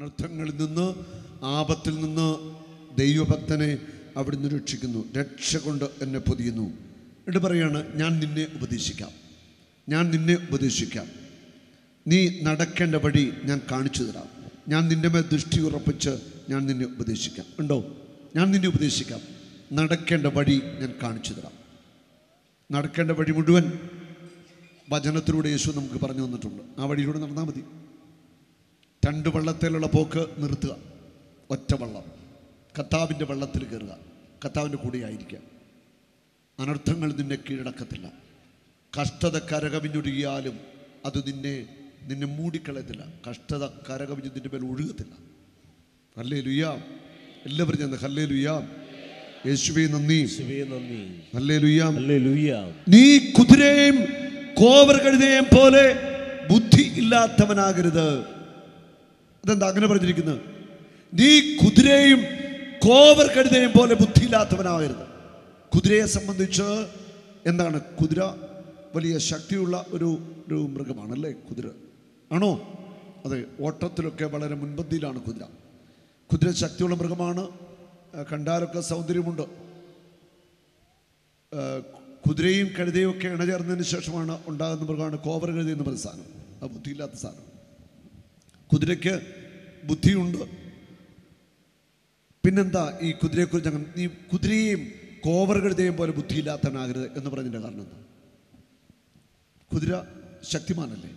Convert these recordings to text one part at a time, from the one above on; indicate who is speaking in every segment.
Speaker 1: അനർത്ഥങ്ങളിൽ നിന്ന് ആപത്തിൽ നിന്ന് ദൈവഭക്തനെ അവിടുന്ന് രക്ഷിക്കുന്നു രക്ഷ കൊണ്ട് എന്നെ പൊതിയുന്നു എന്നിട്ട് പറയാണ് ഞാൻ നിന്നെ ഉപദേശിക്കാം ഞാൻ നിന്നെ ഉപദേശിക്കാം നീ നടക്കേണ്ട വഴി ഞാൻ കാണിച്ചു തരാം ഞാൻ നിന്റെ മേൽ ദൃഷ്ടി ഉറപ്പിച്ച് ഞാൻ നിന്നെ ഉപദേശിക്കാം ഉണ്ടോ ഞാൻ നിന്നെ ഉപദേശിക്കാം നടക്കേണ്ട വഴി ഞാൻ കാണിച്ചു തരാം നടക്കേണ്ട വഴി മുഴുവൻ വചനത്തിലൂടെ യേശു നമുക്ക് പറഞ്ഞു തന്നിട്ടുണ്ട് ആ വഴിയിലൂടെ നടന്നാൽ മതി രണ്ട് വള്ളത്തിലുള്ള പോക്ക് നിർത്തുക ഒറ്റ വള്ളം കത്താവിൻ്റെ വെള്ളത്തിൽ കയറുക കത്താവിൻ്റെ കൂടെ ആയിരിക്കുക അനർത്ഥങ്ങൾ നിന്നെ കീഴടക്കത്തില്ല കഷ്ടത കരകവിഞ്ഞൊഴുകിയാലും അത് നിന്നെ നിന്നെ മൂടിക്കളയത്തില്ല കഷ്ടത കരകവിഞ്ഞ് നിന്റെ മേൽ ഒഴുകത്തില്ല ഹല്ലേ ലുയ്യാം എല്ലാവരും ചെന്ന് ഹല്ലേ ലുയ്യാം യേശുവേ നന്ദി
Speaker 2: യേശുവേ നന്ദി
Speaker 1: ഹല്ലേ ലുയ്യാം
Speaker 2: ഹല്ലേലൂയ
Speaker 1: നീ കുതിരയും കോവർ കഴുതയും പോലെ ബുദ്ധി ഇല്ലാത്തവനാകരുത് അതെന്താ അങ്ങനെ പറഞ്ഞിരിക്കുന്നത് നീ കുതിരയും കോവർ കഴുതയും പോലെ ബുദ്ധിയില്ലാത്തവനാകരുത് കുതിരയെ സംബന്ധിച്ച് എന്താണ് കുതിര വലിയ ശക്തിയുള്ള ഒരു ഒരു മൃഗമാണല്ലേ കുതിര ആണോ അതെ ഓട്ടത്തിലൊക്കെ വളരെ മുൻപന്തിയിലാണ് കുതിര കുതിര ശക്തിയുള്ള മൃഗമാണ് ആ, കണ്ടാലൊക്കെ സൗന്ദര്യമുണ്ട് ആ, കുതിരയും കഴുതയും ഒക്കെ ഇണചേർന്നതിന് ശേഷമാണ് ഉണ്ടാകുന്ന മൃഗമാണ് കോവർ കഴുത എന്ന് പറയുന്ന സാധനം ആ ബുദ്ധിയില്ലാത്ത സാധനം കുതിരയ്ക്ക് ബുദ്ധിയുണ്ട് പിന്നെന്താ ഈ കുതിരയെക്കുറിച്ച് അങ്ങനെ നീ കുതിരയെയും കോവർ കഴുതയും പോലെ ബുദ്ധിയില്ലാത്തവനാകരുത് എന്ന് പറഞ്ഞതിൻ്റെ കാരണം എന്താ കുതിര ശക്തിമാനല്ലേ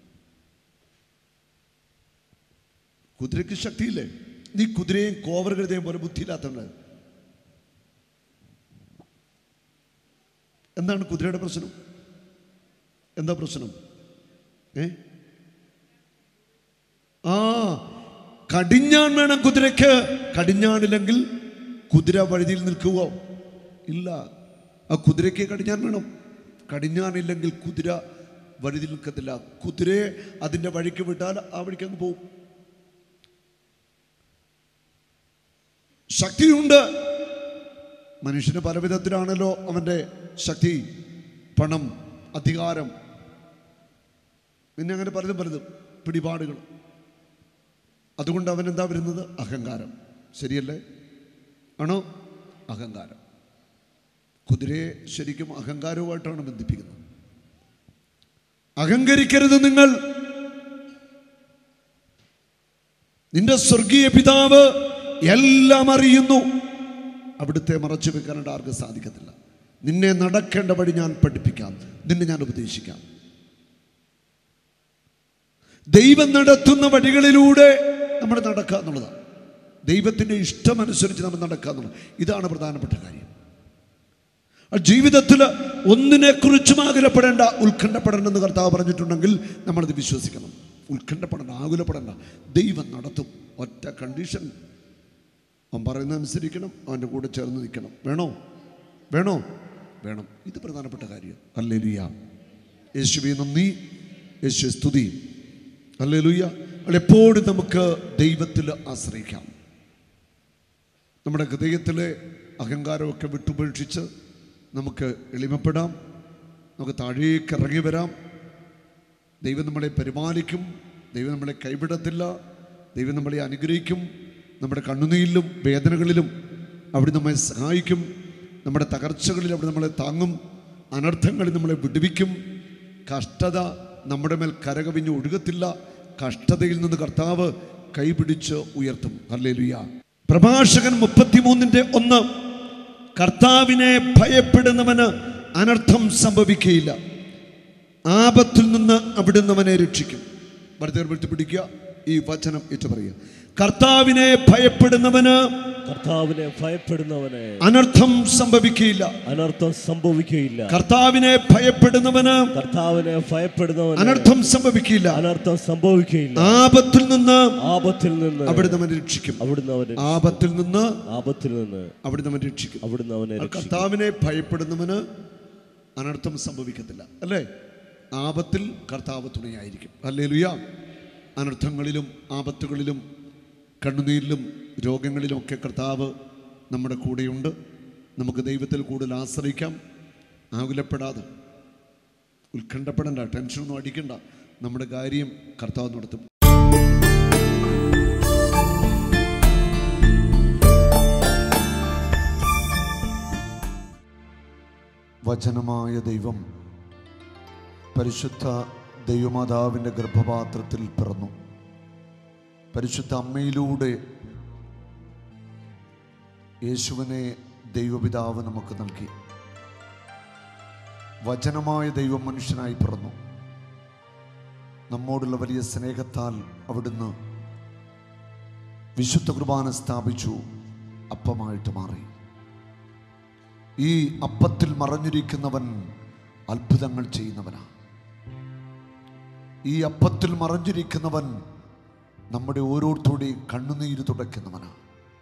Speaker 1: കുതിരയ്ക്ക് ശക്തിയില്ലേ നീ കുതിരയും കോവർ കഴുതയും പോലെ ബുദ്ധിയില്ലാത്തവനാണ് എന്താണ് കുതിരയുടെ പ്രശ്നം എന്താ പ്രശ്നം ഏ ആ കടിഞ്ഞാൺ വേണം കുതിരയ്ക്ക് കടിഞ്ഞാണില്ലെങ്കിൽ കുതിര വഴുതിയിൽ നിൽക്കുവോ ഇല്ല ആ കുതിരയ്ക്ക് കടിഞ്ഞാൻ വേണം കടിഞ്ഞാണില്ലെങ്കിൽ കുതിര വഴുതി നിൽക്കത്തില്ല കുതിരയെ അതിൻ്റെ വഴിക്ക് വിട്ടാൽ ആ വഴിക്ക് അങ്ങ് പോവും ശക്തിയുണ്ട് മനുഷ്യന് പല വിധത്തിലാണല്ലോ അവൻ്റെ ശക്തി പണം അധികാരം പിന്നെ അങ്ങനെ പലതും പലതും പിടിപാടുകൾ അതുകൊണ്ട് അവൻ എന്താ വരുന്നത് അഹങ്കാരം ശരിയല്ലേ ആണോ അഹങ്കാരം കുതിരയെ ശരിക്കും അഹങ്കാരവുമായിട്ടാണ് ബന്ധിപ്പിക്കുന്നത് അഹങ്കരിക്കരുത് നിങ്ങൾ നിന്റെ സ്വർഗീയ പിതാവ് എല്ലാം അറിയുന്നു അവിടുത്തെ മറച്ചു വെക്കാനായിട്ട് ആർക്കും സാധിക്കത്തില്ല നിന്നെ നടക്കേണ്ട വഴി ഞാൻ പഠിപ്പിക്കാം നിന്നെ ഞാൻ ഉപദേശിക്കാം ദൈവം നടത്തുന്ന വഴികളിലൂടെ നമ്മൾ നടക്കുക എന്നുള്ളതാണ് ദൈവത്തിൻ്റെ ഇഷ്ടമനുസരിച്ച് നമ്മൾ നടക്കുക എന്നുള്ളത് ഇതാണ് പ്രധാനപ്പെട്ട കാര്യം ആ ജീവിതത്തിൽ ഒന്നിനെക്കുറിച്ചും ആകുലപ്പെടേണ്ട ഉത്കണ്ഠപ്പെടേണ്ടെന്ന് കർത്താവ് പറഞ്ഞിട്ടുണ്ടെങ്കിൽ നമ്മളത് വിശ്വസിക്കണം ഉത്കണ്ഠപ്പെടേണ്ട ആകുലപ്പെടേണ്ട ദൈവം നടത്തും ഒറ്റ കണ്ടീഷൻ അവൻ പറയുന്ന അനുസരിക്കണം അവൻ്റെ കൂടെ ചേർന്ന് നിൽക്കണം വേണോ വേണോ വേണം ഇത് പ്രധാനപ്പെട്ട കാര്യം അല്ലേ ലുയ്യ യേശുവെ നന്ദി യേശു സ്തുതി അല്ലേ ലുയ്യ എപ്പോഴും നമുക്ക് ദൈവത്തിൽ ആശ്രയിക്കാം നമ്മുടെ ഹൃദയത്തിലെ അഹങ്കാരമൊക്കെ വിട്ടുപേക്ഷിച്ച് നമുക്ക് എളിമപ്പെടാം നമുക്ക് താഴേക്ക് ഇറങ്ങി വരാം ദൈവം നമ്മളെ പരിപാലിക്കും ദൈവം നമ്മളെ കൈവിടത്തില്ല ദൈവം നമ്മളെ അനുഗ്രഹിക്കും നമ്മുടെ കണ്ണുനീരിലും വേദനകളിലും അവിടെ നമ്മെ സഹായിക്കും നമ്മുടെ തകർച്ചകളിൽ അവിടെ നമ്മളെ താങ്ങും അനർത്ഥങ്ങളിൽ നമ്മളെ വിടുവിക്കും കഷ്ടത നമ്മുടെ മേൽ കരകവിഞ്ഞ് ഒഴുകത്തില്ല കഷ്ടതയിൽ നിന്ന് കർത്താവ് കൈപിടിച്ച് ഉയർത്തും ഹല്ലേലൂയ പ്രഭാഷകൻ മുപ്പത്തിമൂന്നിൻ്റെ ഒന്ന് കർത്താവിനെ ഭയപ്പെടുന്നവന് അനർത്ഥം സംഭവിക്കുകയില്ല ആപത്തിൽ നിന്ന് അവിടുന്ന് അവനെ രക്ഷിക്കും ഭരതർ വിളിച്ച് പിടിക്കുക ഈ വചനം ഏറ്റു പറയുക കർത്താവിനെ ഭയപ്പെടുന്നവന്
Speaker 2: കർത്താവിനെ ഭയപ്പെടുന്നവനെ
Speaker 1: അനർത്ഥം സംഭവിക്കുകയില്ല
Speaker 2: അനർത്ഥം സംഭവിക്കുകയില്ല
Speaker 1: കർത്താവിനെ ഭയപ്പെടുന്നവന്
Speaker 2: കർത്താവിനെ ഭയപ്പെടുന്നവന്
Speaker 1: അനർത്ഥം സംഭവിക്കില്ല
Speaker 2: അനർത്ഥം സംഭവിക്കുകയില്ല
Speaker 1: ആപത്തിൽ നിന്ന്
Speaker 2: ആപത്തിൽ നിന്ന്
Speaker 1: അവിടുന്ന് അവനെ രക്ഷിക്കും
Speaker 2: അവിടുന്ന് അവനെ
Speaker 1: ആപത്തിൽ നിന്ന്
Speaker 2: ആപത്തിൽ നിന്ന്
Speaker 1: അവിടുന്ന് അവനെ രക്ഷിക്കും
Speaker 2: അവിടുന്ന് അവനെ
Speaker 1: ആ
Speaker 2: രക്ഷിക്കും
Speaker 1: കർത്താവിനെ ഭയപ്പെടുന്നവന് അനർത്ഥം സംഭവിക്കത്തില്ല അല്ലേ ആപത്തിൽ കർത്താവ് തുണയായിരിക്കും അല്ലേ ലുയ അനർത്ഥങ്ങളിലും ആപത്തുകളിലും കണ്ണുനീരിലും രോഗങ്ങളിലും ഒക്കെ കർത്താവ് നമ്മുടെ കൂടെയുണ്ട് നമുക്ക് ദൈവത്തിൽ കൂടുതൽ ആശ്രയിക്കാം ആകുലപ്പെടാതെ ഉത്കണ്ഠപ്പെടണ്ട ടെൻഷനൊന്നും അടിക്കണ്ട നമ്മുടെ കാര്യം കർത്താവ് നടത്തും വചനമായ ദൈവം പരിശുദ്ധ ദൈവമാതാവിൻ്റെ ഗർഭപാത്രത്തിൽ പിറന്നു പരിശുദ്ധ അമ്മയിലൂടെ യേശുവിനെ ദൈവപിതാവ് നമുക്ക് നൽകി വചനമായ ദൈവം മനുഷ്യനായി പിറന്നു നമ്മോടുള്ള വലിയ സ്നേഹത്താൽ അവിടുന്ന് വിശുദ്ധ കുർബാന സ്ഥാപിച്ചു അപ്പമായിട്ട് മാറി ഈ അപ്പത്തിൽ മറഞ്ഞിരിക്കുന്നവൻ അത്ഭുതങ്ങൾ ചെയ്യുന്നവനാ ഈ അപ്പത്തിൽ മറഞ്ഞിരിക്കുന്നവൻ നമ്മുടെ ഓരോരുത്തരുടെയും കണ്ണുനീര് തുടയ്ക്കുന്നവനാ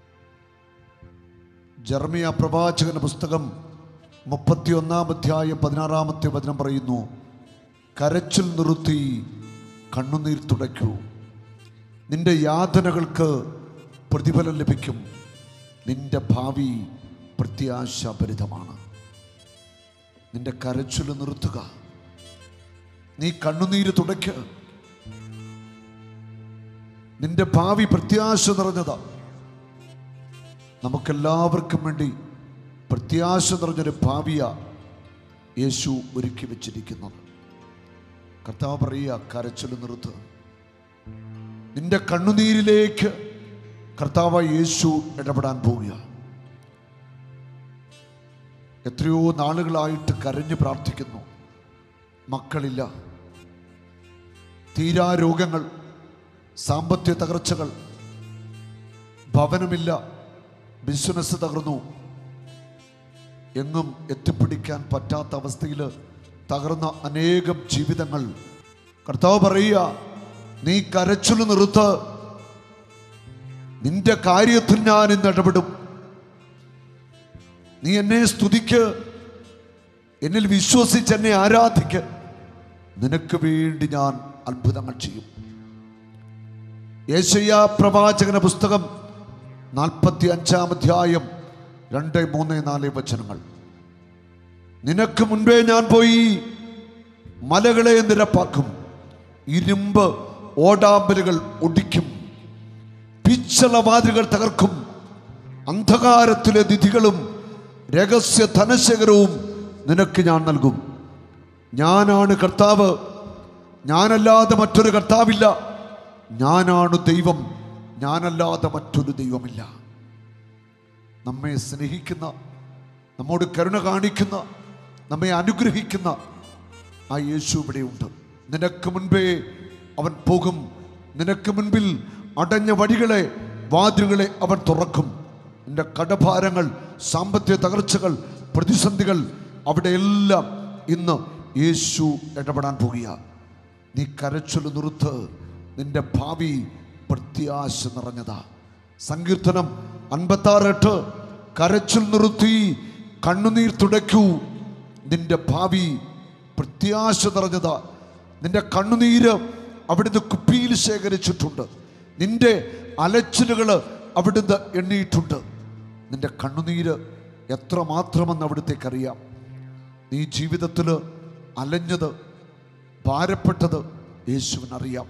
Speaker 1: ജർമിയ പ്രവാചകന്റെ പുസ്തകം മുപ്പത്തിയൊന്നാം അധ്യായം പതിനാറാമത്തെ വചനം പറയുന്നു കരച്ചിൽ നിർത്തി കണ്ണുനീർ തുടയ്ക്കൂ നിന്റെ യാതനകൾക്ക് പ്രതിഫലം ലഭിക്കും നിന്റെ ഭാവി പ്രത്യാശാഭരിതമാണ് നിന്റെ കരച്ചിൽ നിർത്തുക നീ കണ്ണുനീര് തുടയ്ക്ക നിന്റെ ഭാവി പ്രത്യാശ നിറഞ്ഞതാ നമുക്കെല്ലാവർക്കും വേണ്ടി പ്രത്യാശ നിറഞ്ഞൊരു ഭാവിയ യേശു ഒരുക്കി വെച്ചിരിക്കുന്നത് കർത്താവ് പറയുക കരച്ചിൽ നിർത്തുക നിന്റെ കണ്ണുനീരിലേക്ക് കർത്താവ് യേശു ഇടപെടാൻ പോവുക എത്രയോ നാളുകളായിട്ട് കരഞ്ഞു പ്രാർത്ഥിക്കുന്നു മക്കളില്ല തീരാ രോഗങ്ങൾ സാമ്പത്തിക തകർച്ചകൾ ഭവനമില്ല ബിസിനസ് തകർന്നു എങ്ങും എത്തിപ്പിടിക്കാൻ പറ്റാത്ത അവസ്ഥയിൽ തകർന്ന അനേകം ജീവിതങ്ങൾ കർത്താവ് പറയുക നീ കരച്ചിൽ നിർത്ത് നിന്റെ കാര്യത്തിൽ ഞാൻ ഇന്ന് ഇടപെടും നീ എന്നെ സ്തുതിക്ക് എന്നിൽ വിശ്വസിച്ച് എന്നെ ആരാധിക്ക് നിനക്ക് വേണ്ടി ഞാൻ അത്ഭുതങ്ങൾ ചെയ്യും യേശയ്യ പ്രവാചകന പുസ്തകം നാൽപ്പത്തി അഞ്ചാം അധ്യായം രണ്ട് മൂന്ന് നാല് വചനങ്ങൾ നിനക്ക് മുൻപേ ഞാൻ പോയി മലകളെ നിരപ്പാക്കും ഇരുമ്പ് ഓടാമ്പലുകൾ ഒടിക്കും പിച്ചളവാതിലുകൾ തകർക്കും അന്ധകാരത്തിലെ നിധികളും രഹസ്യ ധനശേഖരവും നിനക്ക് ഞാൻ നൽകും ഞാനാണ് കർത്താവ് ഞാനല്ലാതെ മറ്റൊരു കർത്താവില്ല ഞാനാണ് ദൈവം ഞാനല്ലാതെ മറ്റൊരു ദൈവമില്ല നമ്മെ സ്നേഹിക്കുന്ന നമ്മോട് കരുണ കാണിക്കുന്ന നമ്മെ അനുഗ്രഹിക്കുന്ന ആ യേശു ഇവിടെയുണ്ട് നിനക്ക് മുൻപേ അവൻ പോകും നിനക്ക് മുൻപിൽ അടഞ്ഞ വഴികളെ വാതിലുകളെ അവൻ തുറക്കും നിന്റെ കടഭാരങ്ങൾ സാമ്പത്തിക തകർച്ചകൾ പ്രതിസന്ധികൾ അവിടെയെല്ലാം ഇന്ന് യേശു ഇടപെടാൻ പോകുക നീ കരച്ചൊൽ നിർത്ത് നിന്റെ ഭാവി പ്രത്യാശ നിറഞ്ഞതാ സങ്കീർത്തനം അൻപത്താറ് എട്ട് കരച്ചിൽ നിർത്തി കണ്ണുനീർ തുടയ്ക്കൂ നിന്റെ ഭാവി പ്രത്യാശ നിറഞ്ഞതാ നിന്റെ കണ്ണുനീര് അവിടുന്ന് കുപ്പിയിൽ ശേഖരിച്ചിട്ടുണ്ട് നിന്റെ അലച്ചിലുകൾ അവിടുന്ന് എണ്ണിയിട്ടുണ്ട് നിന്റെ കണ്ണുനീര് എത്രമാത്രമെന്ന് അവിടുത്തേക്കറിയാം നീ ജീവിതത്തിൽ അലഞ്ഞത് ഭാരപ്പെട്ടത് യേശുവിനറിയാം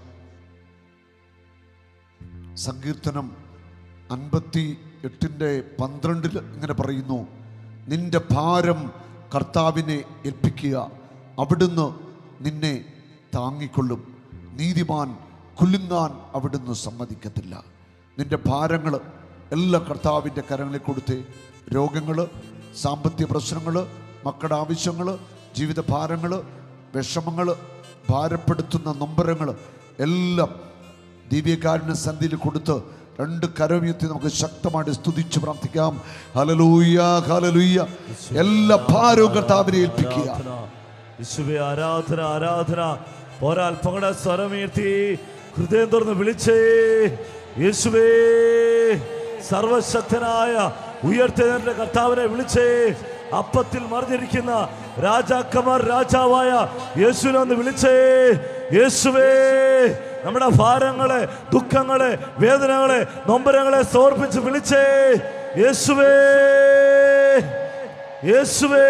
Speaker 1: സങ്കീർത്തനം അൻപത്തി എട്ടിൻ്റെ പന്ത്രണ്ടിൽ ഇങ്ങനെ പറയുന്നു നിന്റെ ഭാരം കർത്താവിനെ ഏൽപ്പിക്കുക അവിടുന്ന് നിന്നെ താങ്ങിക്കൊള്ളും നീതിമാൻ കുലുങ്ങാൻ അവിടുന്ന് സമ്മതിക്കത്തില്ല നിന്റെ ഭാരങ്ങൾ എല്ലാ കർത്താവിൻ്റെ കരങ്ങളിൽ കൊടുത്തേ രോഗങ്ങൾ സാമ്പത്തിക പ്രശ്നങ്ങൾ മക്കളുടെ ആവശ്യങ്ങൾ ജീവിത ഭാരങ്ങൾ വിഷമങ്ങൾ ഭാരപ്പെടുത്തുന്ന നൊമ്പരങ്ങൾ എല്ലാം ദിവ്യകാരുണ്യ സന്ധിയിൽ കൊടുത്ത് രണ്ട് കരവുയർത്തി നമുക്ക് ശക്തമായിട്ട് സ്തുതിച്ച് പ്രാർത്ഥിക്കാം ഹലലൂയ ഹലലൂയ എല്ലാ ഭാരവും കർത്താവിനെ ഏൽപ്പിക്കുക
Speaker 2: ആരാധന യേശുവേ ആരാധന ആരാധന ഒരൽപ്പങ്ങളുടെ സ്വരമീർത്തി ഹൃദയം തുറന്ന് വിളിച്ചേ യേശുവേ സർവശക്തനായ ഉയർത്തേന്റെ കർത്താവിനെ വിളിച്ചേ അപ്പത്തിൽ മറിഞ്ഞിരിക്കുന്ന രാജാക്കന്മാർ രാജാവായ യേശുവിനെ ഒന്ന് വിളിച്ചേ യേശുവേ നമ്മുടെ ഭാരങ്ങളെ ദുഃഖങ്ങളെ വേദനകളെ നൊമ്പരങ്ങളെ സമർപ്പിച്ച് വിളിച്ചേ യേശുവേ യേശുവേ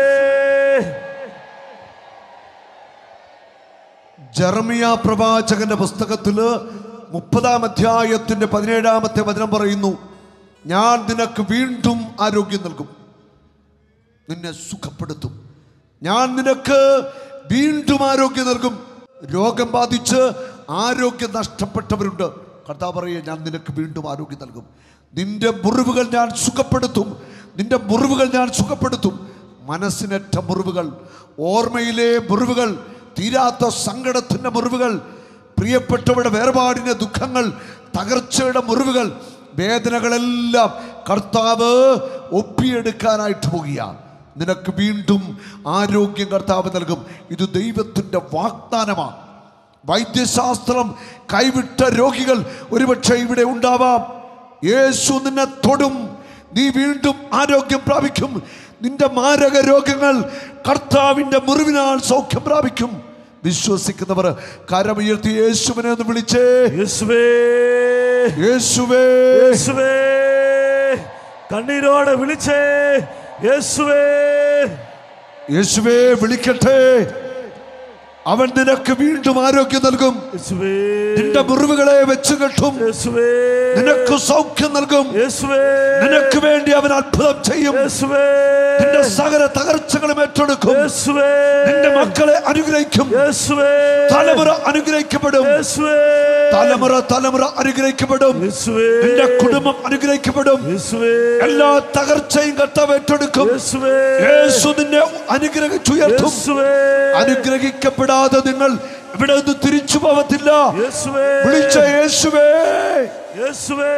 Speaker 1: ജർമിയ പ്രവാചകന്റെ പുസ്തകത്തില് മുപ്പതാം അധ്യായത്തിന്റെ പതിനേഴാമത്തെ വചനം പറയുന്നു ഞാൻ നിനക്ക് വീണ്ടും ആരോഗ്യം നൽകും നിന്നെ സുഖപ്പെടുത്തും ഞാൻ നിനക്ക് വീണ്ടും ആരോഗ്യം നൽകും രോഗം ബാധിച്ച് ആരോഗ്യം നഷ്ടപ്പെട്ടവരുണ്ട് കർത്താവ് പറയുക ഞാൻ നിനക്ക് വീണ്ടും ആരോഗ്യം നൽകും നിന്റെ മുറിവുകൾ ഞാൻ സുഖപ്പെടുത്തും നിന്റെ മുറിവുകൾ ഞാൻ സുഖപ്പെടുത്തും മനസ്സിനേറ്റ മുറിവുകൾ ഓർമ്മയിലെ മുറിവുകൾ തീരാത്ത സങ്കടത്തിൻ്റെ മുറിവുകൾ പ്രിയപ്പെട്ടവരുടെ വേർപാടിൻ്റെ ദുഃഖങ്ങൾ തകർച്ചയുടെ മുറിവുകൾ വേദനകളെല്ലാം കർത്താവ് ഒപ്പിയെടുക്കാനായിട്ട് പോകുകയാണ് നിനക്ക് വീണ്ടും ആരോഗ്യം കർത്താവ് നൽകും ഇത് ദൈവത്തിൻ്റെ വാഗ്ദാനമാണ് വൈദ്യശാസ്ത്രം കൈവിട്ട രോഗികൾ ഒരുപക്ഷെ ഇവിടെ ഉണ്ടാവാം യേശു നിന്നെ തൊടും നീ വീണ്ടും ആരോഗ്യം പ്രാപിക്കും നിന്റെ മാരക രോഗങ്ങൾ കർത്താവിൻ്റെ മുറിവിനാൽ സൗഖ്യം പ്രാപിക്കും വിശ്വസിക്കുന്നവർ കരമുയർത്തി യേശുവിനെ ഒന്ന് വിളിച്ചേ
Speaker 2: യേശുവേ
Speaker 1: യേശുവേ
Speaker 2: യേശുവേ കണ്ണീരോടെ വിളിച്ചേ യേശുവേ
Speaker 1: യേശുവേ വിളിക്കട്ടെ അവൻ നിനക്ക് വീണ്ടും ആരോഗ്യം നൽകും
Speaker 2: യേശുവേ
Speaker 1: നിന്റെ മുറിവുകളെ വെച്ച് കെട്ടും
Speaker 2: യേശുവേ
Speaker 1: നിനക്ക് സൗഖ്യം നൽകും
Speaker 2: യേശുവേ
Speaker 1: നിനക്ക് വേണ്ടി അവൻ അത്ഭുതം ചെയ്യും
Speaker 2: യേശുവേ
Speaker 1: നിന്റെ സകല തകർച്ചകളും ഏറ്റെടുക്കും
Speaker 2: യേശുവേ
Speaker 1: നിന്റെ മക്കളെ അനുഗ്രഹിക്കും
Speaker 2: യേശുവേ
Speaker 1: തലമുറ അനുഗ്രഹിക്കപ്പെടും
Speaker 2: യേശുവേ
Speaker 1: തലമുറ തലമുറ അനുഗ്രഹിക്കപ്പെടും
Speaker 2: യേശുവേ
Speaker 1: നിന്റെ കുടുംബം അനുഗ്രഹിക്കപ്പെടും
Speaker 2: യേശുവേ
Speaker 1: എല്ലാ തകർച്ചയും കർത്താവ് ഏറ്റെടുക്കും
Speaker 2: യേശുവേ
Speaker 1: യേശു നിന്നെ അനുഗ്രഹിച്ചുയർത്തും
Speaker 2: യേശുവേ
Speaker 1: അനുഗ്രഹിക്കപ്പെടാതെ നിങ്ങൾ ഇവിടെ നിന്ന് തിരിച്ചു പോവത്തില്ല
Speaker 2: യേശുവേ
Speaker 1: വിളിച്ച യേശുവേ
Speaker 2: യേശുവേ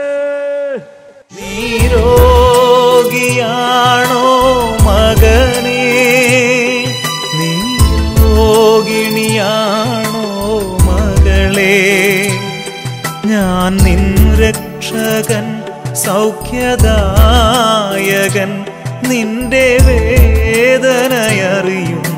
Speaker 3: നീരോഗിയാണോ മകനേ നീ രോഗിണിയാണോ മകളെ ഞാൻ നിൻ രക്ഷകൻ സൗഖ്യദായകൻ നിന്റെ വേദനയറിയും